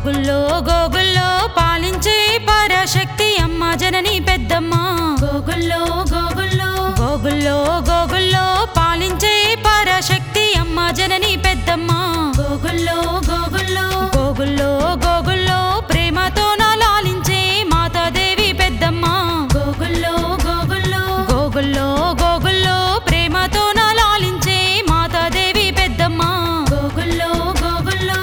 గోగుల్లో గోగుల్లో పాలించే పరాశక్తి అమ్మ జనని పెద్దమ్మ గోగుల్లో గోగుల్లో గోగుల్లో గోగుల్లో పాలించే పరాశక్తి అమ్మ జనని పెద్దమ్మ గోగుల్లో గోగుల్లో గోగుల్లో గోగుల్లో ప్రేమతో లాలించే మాతాదేవి పెద్దమ్మ గోగుల్లో గోగుల్లో గోగుల్లో గోగుల్లో ప్రేమతో లాలించే మాతాదేవి పెద్దమ్మ గోగుల్లో గోగుల్లో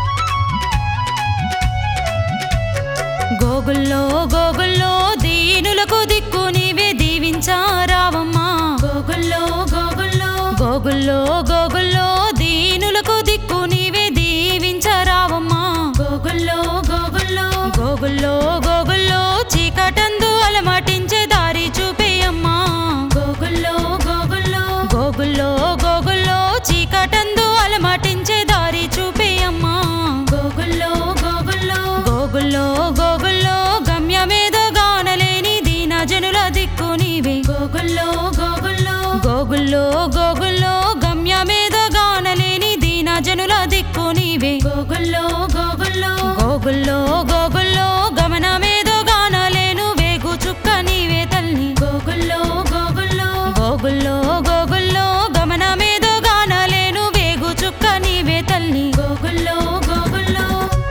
గోగుల్లో గోగుల్లో దీనులకు దిక్కు నీవే దీవించారావమ్మా గోగుల్లో గోగుల్లో గోగుల్లో గోగుల్లో దీనులకు దిక్కు నీవే దీవించరావమ్మా గోగుల్లో గోగుల్లో గోగుల్లో గోగుల్లో చీకటందు అలమటించే దారి చూపేయమ్మా గోగుల్లో గోగుల్లో గోగుల్లో గోగుల్లో చీకటందు అలమటించే దారి చూపేయమ్మా గోగుల్లో గోగుల్లో గోగుల్లో గోగుల్లో గమ్యమేదో గానలేని దీన జనుల దిక్కు నీవే గోగుల్లో గోగుల్లో గోగుల్లో గోగుల్లో గమ్యమేదో గానలేని దీన జనుల దిక్కు నీవే గోగుల్లో గోగుల్లో గోగుల్లో గోగుల్లో గమనమేదో గానలేను వేగు చుక్క నీవే తల్లి గోగుల్లో గోగుల్లో గోగుల్లో గోగుల్లో గమనమేదో గానలేను వేగు చుక్క నీవే తల్లి గోగుల్లో గోగుల్లో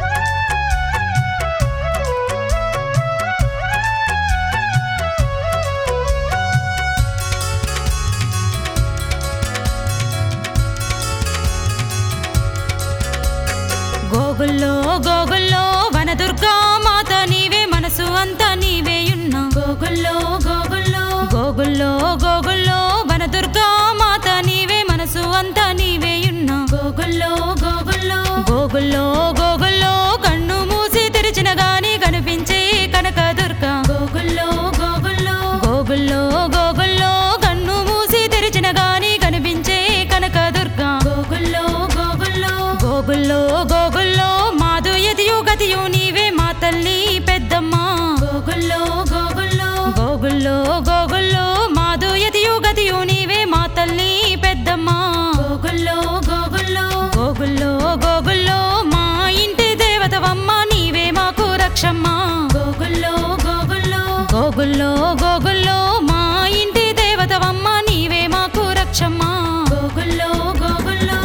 గోగుల్లో గోగుల్లో వనదుర్గా మాత నీవే మనసు అంతా నీవేయున్నా గోగుల్లో గోగుల్లో గోగుల్లో గోగుల్లో వనదుర్గా మాత నీవే మనసు అంతా నీవేయున్నా గోగుల్లో గోగుల్లో గోగుల్లో గోగుల్లో కన్ను మూసి తెరిచిన గాని కనిపించే కనకదుర్గ గోగుల్లో గోగుల్లో గోగుల్లో గోగుల్లో కన్ను మూసి తెరిచిన గాని కనిపించే కనకదుర్గ గోగుల్లో గోగుల్లో గోగుల్లో గోగుల్లో మాధు ఎదియు గతియు నీవే మా తల్లి పెద్దమ్మ గోగుల్లో గోగుల్లో గోగుల్లో గోగుల్లో మాధు ఎదియు గతియు నీవే మా తల్లి పెద్దమ్మ గోగుల్లో గోగుల్లో గోగుల్లో గోగుల్లో మా ఇంటి దేవతవమ్మ నీవే మాకు రక్షమ్మ గోగుల్లో గోగుల్లో గోగుల్లో గోగుల్లో మా ఇంటి దేవతవమ్మ నీవే మాకు రక్షమ్మ గోగుల్లో గోగుల్లో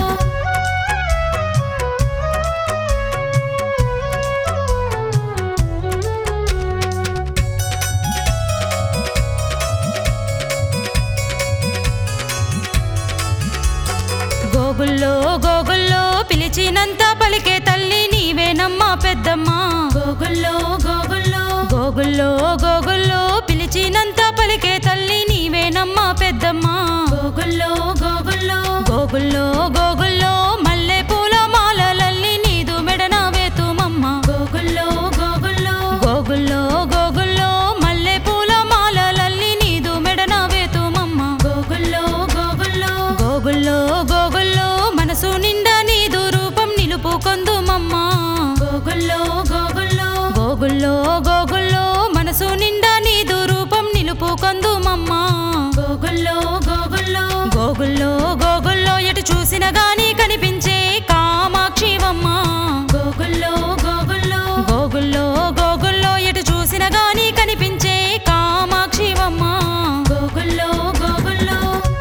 గోగుల్లో గోగుల్లో పిలిచినంత పలికే తల్లి నీవేనమ్మ పెద్దమ్మ గోగుల్లో గోగుల్లో గోగుల్లో గోగుల్లో పిలిచినంత పలికే తల్లి నీవేనమ్మ పెద్దమ్మ గోగుల్లో గోగుల్లో గోగుల్లో గోగుల్లో మల్లె పూల మాలలల్లి నీదు మెడన వేతుమమ్మ గోగుల్లో గోగుల్లో గోగుల్లో గోగుల్లో మల్లె పూల మాలలల్లి నీదు మెడన వేతుమమ్మ గోగుల్లో గోగుల్లో గోగుల్లో గోగుల్లో మనసు నిండా నీదు రూపం నిలుపుకొందుమమ్మ గోగుల్లో గోగుల్లో గోగుల్లో గోగుల్లో మనసు నిండా నీదు రూపం నిలుపుకొందుమమ్మ గోగుల్లో గోగుల్లో గోగుల్లో గోగుల్లో ఎటు చూసిన గాని కనిపించే కామాక్షివమ్మ గోగుల్లో గోగుల్లో గోగుల్లో గోగుల్లో ఎటు చూసిన గాని కనిపించే కామాక్షివమ్మ గోగుల్లో గోగుల్లో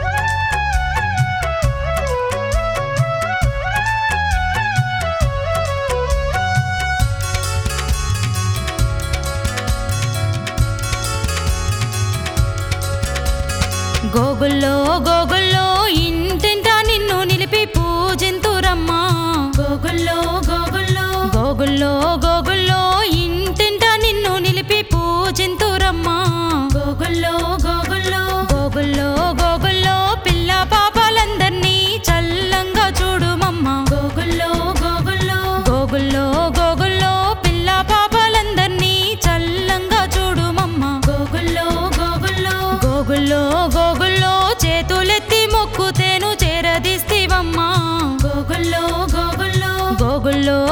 గోగుల్లో గోగుల్లో ఇంటింట నిన్ను నిలిపి పూజింతురమ్మా గోగుల్లో గోగుల్లో గోగుల్లో గోగుల్లో ఇంటింట నిన్ను నిలిపి పూజింతురమ్మా గోగుల్లో గోగుల్లో గోగుల్లో గోగుల్లో పిల్ల పాపలందర్నీ చల్లంగా చూడుమమ్మ గోగుల్లో గోగుల్లో గోగుల్లో గోగుల్లో పిల్ల పాపలందర్నీ చల్లంగా చూడుమమ్మ గోగుల్లో గోగుల్లో గోగుల్లో గోగుల్లో చేతులెత్తి మొక్కుతేను చేరదీస్తివమ్మా గోగుల్లో గోగుల్లో గోగుల్లో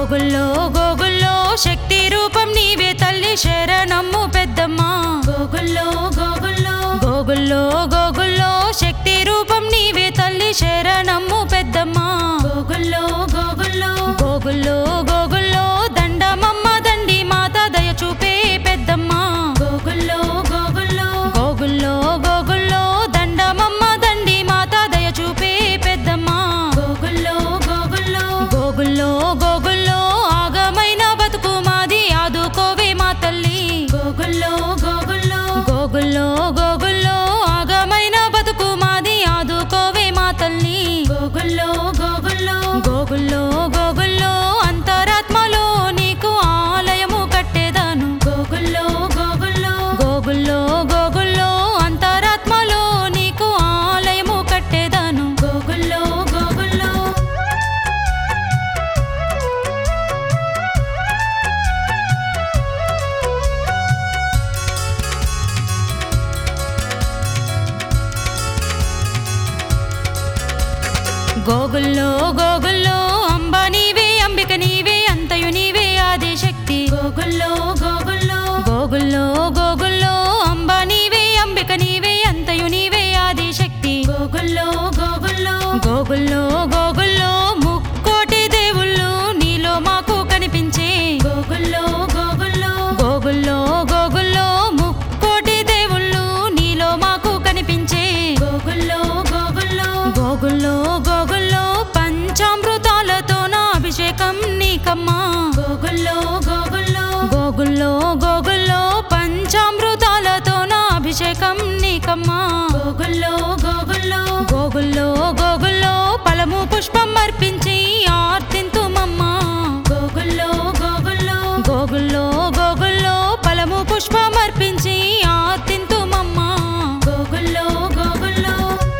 గోగుల్లో గోగుల్లో శక్తి రూపం నీవే తల్లి శరణమ్ము పెద్దమ్మ గోగుల్లో గోగుల్లో గోగుల్లో గోగుల్లో శక్తి రూపం నీవే తల్లి శరణమ్ము పెద్దమ్మ గోగుల్లో గోగుల్లో గోగుల్లో గోగుల్లో దండమమ్మ దండి మాత దయ చూపే పెద్దమ్మ గోగుల్లో గోగుల్లో గోగుల్లో గోగుల్లో దండమమ్మ దండి మాత దయ చూపే పెద్దమ్మ గోగుల్లో గోగుల్లో గోగుల్లో గోగుల్లో ఆగమైన బతుకు మాది ఆదుకోవే మా తల్లి గోగుల్లో గోగుల్లో గోగుల్లో గోగుల్లో ఆగమైన బతుకు మాది ఆదుకోవే మా తల్లి గోగుల్లో గోగుల్లో గోగుల్లో గోగుల్లో అంతరాత్మలో నీకు ఆలయము కట్టేదాను గోగుల్లో గోగుల్లో గోగుల్లో గోగుల్లో అంతరాత్మలో నీకు ఆలయము కట్టేదాను గోగుల్లో గోగుల్లో గోగుల్లో గోగుల్లో అంబ నీవే అంబిక నీవే అంతయు నీవే ఆది శక్తి గోగుల్లో గోగుల్లో గోగుల్లో గోగుల్లో అంబ నీవే అంబిక నీవే అంతయు నీవే ఆది శక్తి గోగుల్లో గోగుల్లో గోగుల్లో గోగుల్లో ముక్కోటి దేవుళ్ళు నీలో మాకు కనిపించే గోగుల్లో గోగుల్లో గోగుల్లో గోగుల్లో ముక్కోటి దేవుళ్ళు నీలో మాకు కనిపించే గోగుల్లో గోగుల్లో గోగుల్లో గోగుల్లో పంచామృతాలతో నా అభిషేకం నీకమ్మా గోగుల్లో గోగుల్లో గోగుల్లో గోగుల్లో పంచామృతాలతో నా అభిషేకం నీకమ్మా గోగుల్లో గోగుల్లో గోగుల్లో గోగుల్లో ఫలము పుష్పం అర్పించి ఆర్తింతుమమ్మా గోగుల్లో గోగుల్లో గోగుల్లో గోగుల్లో ఫలము పుష్పం అర్పించి ఆర్తింతుమమ్మా గోగుల్లో గోగుల్లో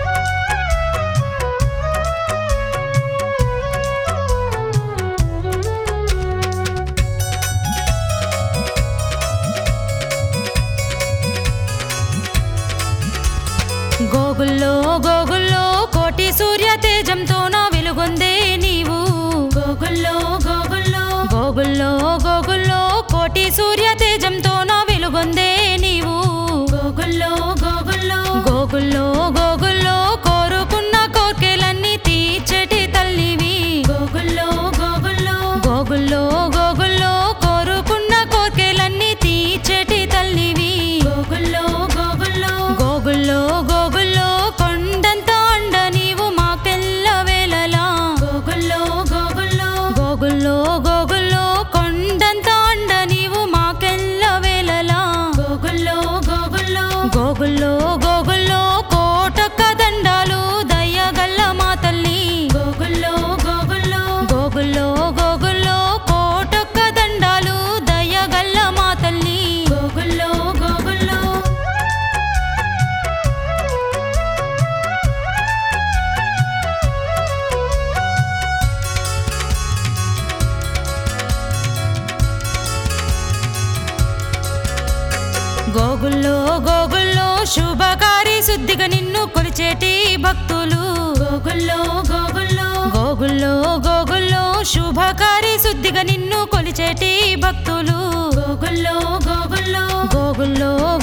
గోగుల్లో గోగుల్లో కోటి సూర్య తేజంతో నా వెలుగొందే నీవు గోగుల్లో గోగుల్లో గోగుల్లో గోగుల్లో కోటి సూర్య తేజంతో నా వెలుగొందే నీవు గోగుల్లో గోగుల్లో గోగుల్లో గోగుల్లో కోరుకున్న కోర్కెలన్నీ తీర్చేటి తల్లివి గోగుల్లో గోగుల్లో గోగుల్లో గోగుల్లో కోరుకున్న కోర్కెలన్నీ తీర్చేటి తల్లివి గోగుల్లో గోగుల్లో గోగుల్లో గోగుల్లో కొండంత అండ నీవు మాకెల్ల వేళలా గోగుల్లో గోగుల్లో గోగుల్లో గోగుల్లో కొండంత అండ నీవు మాకెల్ల వేళలా గోగుల్లో గోగుల్లో గోగుల్లో గోగుల్లో కోటొక్క దండాలు దయ్యగల్ల మా తల్లి గోగుల్లో గోగుల్లో గోగుల్లో గోగుల్లో కోటొక్క దండాలు దయ్యగల్ల మా తల్లి గోగుల్లో గోగుల్లో గోగుల్లో గోగుల్లో శుభకారి శుద్ధిగా నిన్ను కొలిచేటి భక్తులు గోగుల్లో గోగుల్లో గోగుల్లో గోగుల్లో శుభకారి శుద్ధిగా నిన్ను కొలిచేటి భక్తులు గోగుల్లో గోగుల్లో గోగుల్లో